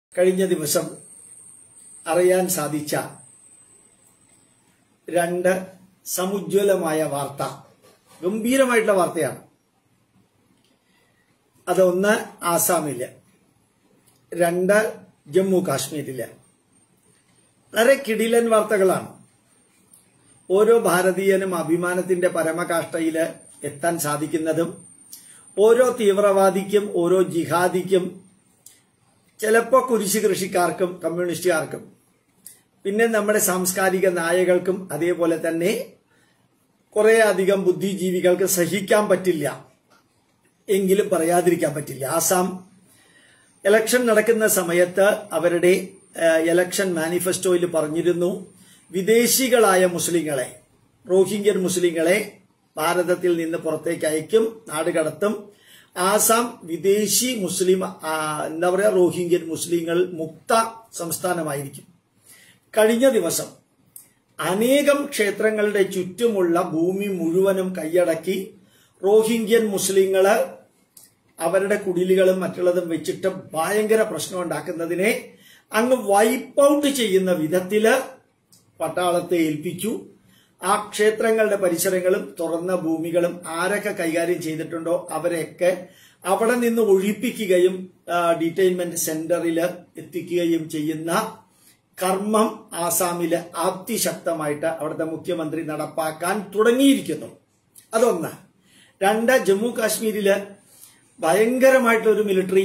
കഴിഞ്ഞ ദിവസം അറിയാൻ സാധിച്ച രണ്ട് സമുജ്വലമായ വാർത്ത ഗംഭീരമായിട്ടുള്ള വാർത്തയാണ് അതൊന്ന് ആസാമില് രണ്ട് ജമ്മു കാശ്മീരില് വളരെ കിടിലൻ വാർത്തകളാണ് ഓരോ ഭാരതീയനും അഭിമാനത്തിന്റെ പരമകാഷ്ഠയില് എത്താൻ സാധിക്കുന്നതും ഓരോ തീവ്രവാദിക്കും ഓരോ ജിഹാദിക്കും ചിലപ്പോൾ കുരിശ് കൃഷിക്കാർക്കും കമ്മ്യൂണിസ്റ്റുകാർക്കും പിന്നെ നമ്മുടെ സാംസ്കാരിക നായകൾക്കും അതേപോലെ തന്നെ കുറെ അധികം ബുദ്ധിജീവികൾക്ക് സഹിക്കാൻ പറ്റില്ല എങ്കിലും പറയാതിരിക്കാൻ പറ്റില്ല ആസാം ഇലക്ഷൻ നടക്കുന്ന സമയത്ത് അവരുടെ ഇലക്ഷൻ മാനിഫെസ്റ്റോയിൽ പറഞ്ഞിരുന്നു വിദേശികളായ മുസ്ലിങ്ങളെ റോഹിംഗ്യൻ മുസ്ലിങ്ങളെ ഭാരതത്തിൽ നിന്ന് പുറത്തേക്ക് അയക്കും നാടുകടത്തും ആസാം വിദേശി മുസ്ലിം ആ, എന്താ പറയുക റോഹിംഗ്യൻ മുസ്ലിങ്ങൾ മുക്ത സംസ്ഥാനമായിരിക്കും കഴിഞ്ഞ ദിവസം അനേകം ക്ഷേത്രങ്ങളുടെ ചുറ്റുമുള്ള ഭൂമി മുഴുവനും കൈയടക്കി റോഹിംഗ്യൻ മുസ്ലിങ്ങള് അവരുടെ കുടിലുകളും മറ്റുള്ളതും വെച്ചിട്ട് ഭയങ്കര പ്രശ്നം ഉണ്ടാക്കുന്നതിനെ അങ്ങ് വൈപ്പ് ഔട്ട് ചെയ്യുന്ന വിധത്തില് പട്ടാളത്തെ ഏൽപ്പിച്ചു ആ ക്ഷേത്രങ്ങളുടെ പരിസരങ്ങളും തുറന്ന ഭൂമികളും ആരൊക്കെ കൈകാര്യം ചെയ്തിട്ടുണ്ടോ അവരെയൊക്കെ അവിടെ നിന്ന് ഒഴിപ്പിക്കുകയും ഡീറ്റെയിൻമെന്റ് സെന്ററിൽ എത്തിക്കുകയും ചെയ്യുന്ന കർമ്മം ആസാമില് അതിശക്തമായിട്ട് അവിടുത്തെ മുഖ്യമന്ത്രി നടപ്പാക്കാൻ തുടങ്ങിയിരിക്കുന്നു അതൊന്ന് രണ്ട് ജമ്മു കാശ്മീരില് ഭയങ്കരമായിട്ടൊരു മിലിറ്ററി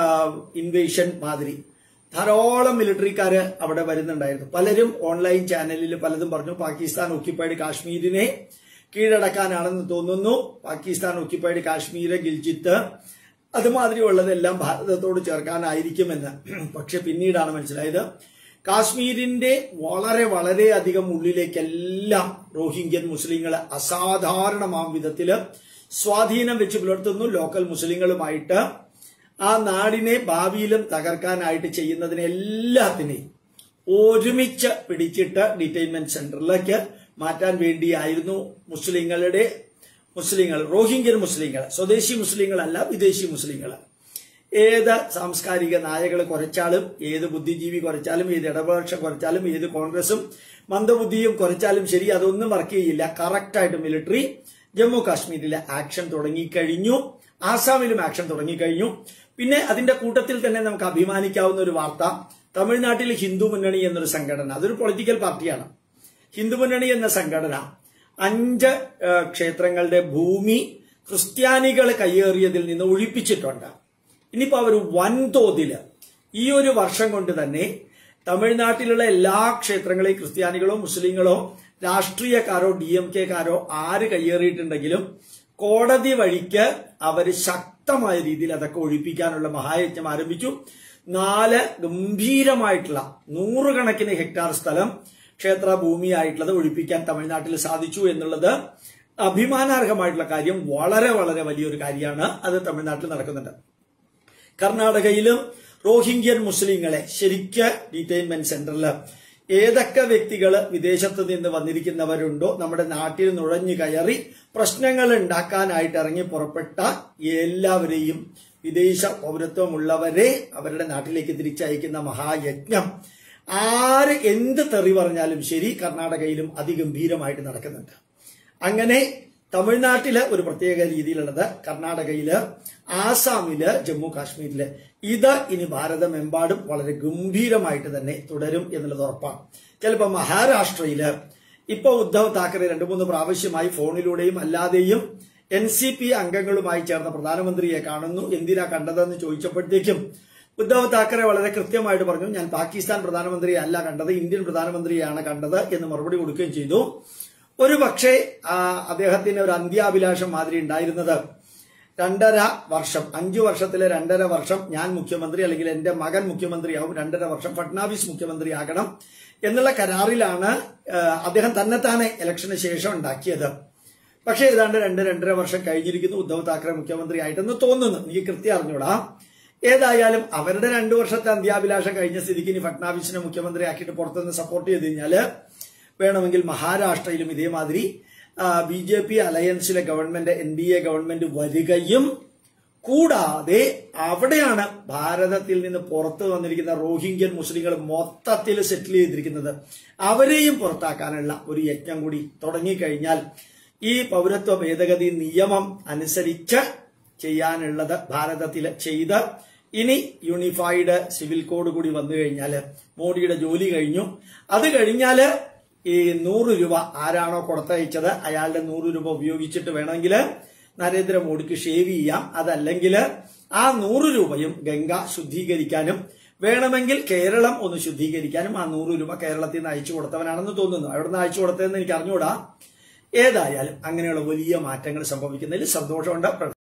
ഇൻവേഷൻ മാതിരി ധാരാളം മിലിറ്ററിക്കാര് അവിടെ വരുന്നുണ്ടായിരുന്നു പലരും ഓൺലൈൻ ചാനലിൽ പലതും പറഞ്ഞു പാകിസ്ഥാൻ ഒക്യുപ്പൈഡ് കാശ്മീരിനെ കീഴടക്കാനാണെന്ന് തോന്നുന്നു പാകിസ്ഥാൻ ഒക്യുപ്പൈഡ് കാശ്മീര് ഗിൽജിത്ത് അതുമാതിരിയുള്ളതെല്ലാം ഭാരതത്തോട് ചേർക്കാനായിരിക്കുമെന്ന് പക്ഷെ പിന്നീടാണ് മനസ്സിലായത് കാശ്മീരിന്റെ വളരെ വളരെ അധികം ഉള്ളിലേക്കെല്ലാം റോഹിംഗ്യൻ മുസ്ലിങ്ങളെ അസാധാരണമാം വിധത്തില് സ്വാധീനം വെച്ച് പുലർത്തുന്നു ലോക്കൽ മുസ്ലിങ്ങളുമായിട്ട് ആ നാടിനെ ഭാവിയിലും തകർക്കാനായിട്ട് ചെയ്യുന്നതിനെ എല്ലാത്തിനെയും ഒരുമിച്ച് പിടിച്ചിട്ട് ഡീറ്റെയിൻമെന്റ് സെന്ററിലേക്ക് മാറ്റാൻ വേണ്ടിയായിരുന്നു മുസ്ലിങ്ങളുടെ മുസ്ലിങ്ങൾ റോഹിംഗ്യൻ മുസ്ലിങ്ങൾ സ്വദേശി മുസ്ലിങ്ങളല്ല വിദേശി മുസ്ലിങ്ങൾ ഏത് സാംസ്കാരിക നായകൾ കുറച്ചാലും ഏത് ബുദ്ധിജീവി കുറച്ചാലും ഏത് ഇടപക്ഷ കുറച്ചാലും ഏത് കോൺഗ്രസും മന്ദബുദ്ധിയും കുറച്ചാലും ശരി അതൊന്നും വർക്ക് ചെയ്യില്ല കറക്റ്റായിട്ട് മിലിറ്ററി ജമ്മു കാശ്മീരിലെ ആക്ഷൻ തുടങ്ങിക്കഴിഞ്ഞു ആസാമിലും ആക്ഷൻ തുടങ്ങിക്കഴിഞ്ഞു പിന്നെ അതിന്റെ കൂട്ടത്തിൽ തന്നെ നമുക്ക് അഭിമാനിക്കാവുന്ന ഒരു വാർത്ത തമിഴ്നാട്ടിൽ ഹിന്ദു മുന്നണി എന്നൊരു സംഘടന അതൊരു പൊളിറ്റിക്കൽ പാർട്ടിയാണ് ഹിന്ദു മുന്നണി എന്ന സംഘടന അഞ്ച് ഏഹ്, ക്ഷേത്രങ്ങളുടെ ഭൂമി ക്രിസ്ത്യാനികൾ കയ്യേറിയതിൽ നിന്ന് ഒഴിപ്പിച്ചിട്ടുണ്ട് ഇനിയിപ്പോ അവർ വൻതോതില് ഈ ഒരു വർഷം കൊണ്ട് തന്നെ തമിഴ്നാട്ടിലുള്ള എല്ലാ ക്ഷേത്രങ്ങളെയും ക്രിസ്ത്യാനികളോ മുസ്ലിങ്ങളോ രാഷ്ട്രീയക്കാരോ ഡി എം കെക്കാരോ ആര് കയ്യേറിയിട്ടുണ്ടെങ്കിലും കോടതി വഴിക്ക് അവർ ശക്തമായ രീതിയിൽ അതൊക്കെ ഒഴിപ്പിക്കാനുള്ള മഹായജ്ഞം ആരംഭിച്ചു നാല് ഗംഭീരമായിട്ടുള്ള നൂറുകണക്കിന് ഹെക്ടാർ സ്ഥലം ക്ഷേത്ര ഭൂമിയായിട്ടുള്ളത് ഒഴിപ്പിക്കാൻ തമിഴ്നാട്ടിൽ സാധിച്ചു എന്നുള്ളത് അഭിമാനാർഹമായിട്ടുള്ള കാര്യം വളരെ വളരെ വലിയൊരു കാര്യമാണ് അത് തമിഴ്നാട്ടിൽ നടക്കുന്നുണ്ട് കർണാടകയിലും റോഹിംഗ്യൻ മുസ്ലിങ്ങളെ ശരിക്ക് ഡീറ്റെയിൻമെന്റ് സെന്ററിൽ ഏതൊക്കെ വ്യക്തികൾ വിദേശത്ത് നിന്ന് വന്നിരിക്കുന്നവരുണ്ടോ നമ്മുടെ നാട്ടിൽ നുഴഞ്ഞു കയറി പ്രശ്നങ്ങൾ ഉണ്ടാക്കാനായിട്ട് ഇറങ്ങി പുറപ്പെട്ട എല്ലാവരെയും വിദേശ പൗരത്വമുള്ളവരെ അവരുടെ നാട്ടിലേക്ക് തിരിച്ചയക്കുന്ന മഹായജ്ഞം ആര് എന്ത് തെറി പറഞ്ഞാലും ശരി കർണാടകയിലും അതിഗംഭീരമായിട്ട് നടക്കുന്നുണ്ട് അങ്ങനെ തമിഴ്നാട്ടില് ഒരു പ്രത്യേക രീതിയിലുള്ളത് കർണാടകയില് ആസാമില് ജമ്മു കാശ്മീരില് ഇത് ഇനി ഭാരതമെമ്പാടും വളരെ ഗംഭീരമായിട്ട് തന്നെ തുടരും എന്നുള്ളത് ഉറപ്പാണ് ചിലപ്പോൾ മഹാരാഷ്ട്രയില് ഇപ്പൊ ഉദ്ധവ് താക്കറെ രണ്ടു മൂന്ന് പ്രാവശ്യമായി ഫോണിലൂടെയും അല്ലാതെയും എൻ സി പി അംഗങ്ങളുമായി ചേർന്ന പ്രധാനമന്ത്രിയെ കാണുന്നു എന്തിനാ കണ്ടതെന്ന് ചോദിച്ചപ്പോഴത്തേക്കും ഉദ്ധവ് താക്കറെ വളരെ കൃത്യമായിട്ട് പറഞ്ഞു ഞാൻ പാകിസ്ഥാൻ പ്രധാനമന്ത്രിയെ അല്ല കണ്ടത് ഇന്ത്യൻ പ്രധാനമന്ത്രിയാണ് കണ്ടത് എന്ന് മറുപടി കൊടുക്കുകയും ചെയ്തു ഒരു പക്ഷേ ആ, അദ്ദേഹത്തിന് ഒരു അന്ത്യാഭിലാഷം മാതിരി ഉണ്ടായിരുന്നത് രണ്ടര വർഷം അഞ്ചു വർഷത്തിലെ രണ്ടര വർഷം ഞാൻ മുഖ്യമന്ത്രി അല്ലെങ്കിൽ എന്റെ മകൻ മുഖ്യമന്ത്രിയാവും രണ്ടര വർഷം ഫട്നാവിസ് മുഖ്യമന്ത്രിയാകണം എന്നുള്ള കരാറിലാണ് ആ, അദ്ദേഹം തന്നെത്താനെ ഇലക്ഷന് ശേഷം ഉണ്ടാക്കിയത് പക്ഷേ ഏതാണ്ട് രണ്ട് രണ്ടര വർഷം കഴിഞ്ഞിരിക്കുന്നു ഉദ്ധവ് താക്കറെ മുഖ്യമന്ത്രി ആയിട്ടെന്ന് തോന്നുന്നു എനിക്ക് കൃത്യം അറിഞ്ഞൂടാ ഏതായാലും അവരുടെ രണ്ടു വർഷത്തെ അന്ത്യാഭിലാഷം കഴിഞ്ഞ സ്ഥിതിക്ക് ഇനി ഫട്നാവിസിനെ മുഖ്യമന്ത്രി ആക്കിയിട്ട് പുറത്തുനിന്ന് സപ്പോർട്ട് ചെയ്ത് കഴിഞ്ഞാല് വേണമെങ്കിൽ മഹാരാഷ്ട്രയിലും ഇതേമാതിരി ബി ജെ പി അലയൻസിലെ government N D A government വരികയും കൂടാതെ അവിടെയാണ് ഭാരതത്തിൽ നിന്ന് പുറത്തു വന്നിരിക്കുന്ന റോഹിംഗ്യൻ മുസ്ലിങ്ങൾ മൊത്തത്തിൽ സെറ്റിൽ ചെയ്തിരിക്കുന്നത് അവരെയും പുറത്താക്കാനുള്ള ഒരു യജ്ഞം കൂടി തുടങ്ങിക്കഴിഞ്ഞാൽ ഈ പൗരത്വ ഭേദഗതി നിയമം അനുസരിച്ച് ചെയ്യാനുള്ളത് ഭാരതത്തിൽ ചെയ്ത് ഇനി യൂണിഫൈഡ് സിവിൽ കോഡ് കൂടി വന്നു കഴിഞ്ഞാൽ മോഡിയുടെ ജോലി കഴിഞ്ഞു അത് കഴിഞ്ഞാല് ഈ നൂറ് രൂപ ആരാണോ കൊടുത്തയച്ചത് അയാളുടെ നൂറ് രൂപ ഉപയോഗിച്ചിട്ട് വേണമെങ്കിൽ നരേന്ദ്രമോദിക്ക് ഷേവ് ചെയ്യാം അതല്ലെങ്കിൽ ആ നൂറ് രൂപയും ഗംഗ ശുദ്ധീകരിക്കാനും വേണമെങ്കിൽ കേരളം ഒന്ന് ശുദ്ധീകരിക്കാനും ആ നൂറ് രൂപ കേരളത്തിൽ നിന്ന് അയച്ചു കൊടുത്തവനാണെന്ന് തോന്നുന്നു അവിടെ നിന്ന് അയച്ചു കൊടുത്തതെന്ന് എനിക്ക് അറിഞ്ഞുകൂടാ ഏതായാലും അങ്ങനെയുള്ള വലിയ മാറ്റങ്ങൾ സംഭവിക്കുന്നതിൽ സന്തോഷമുണ്ട്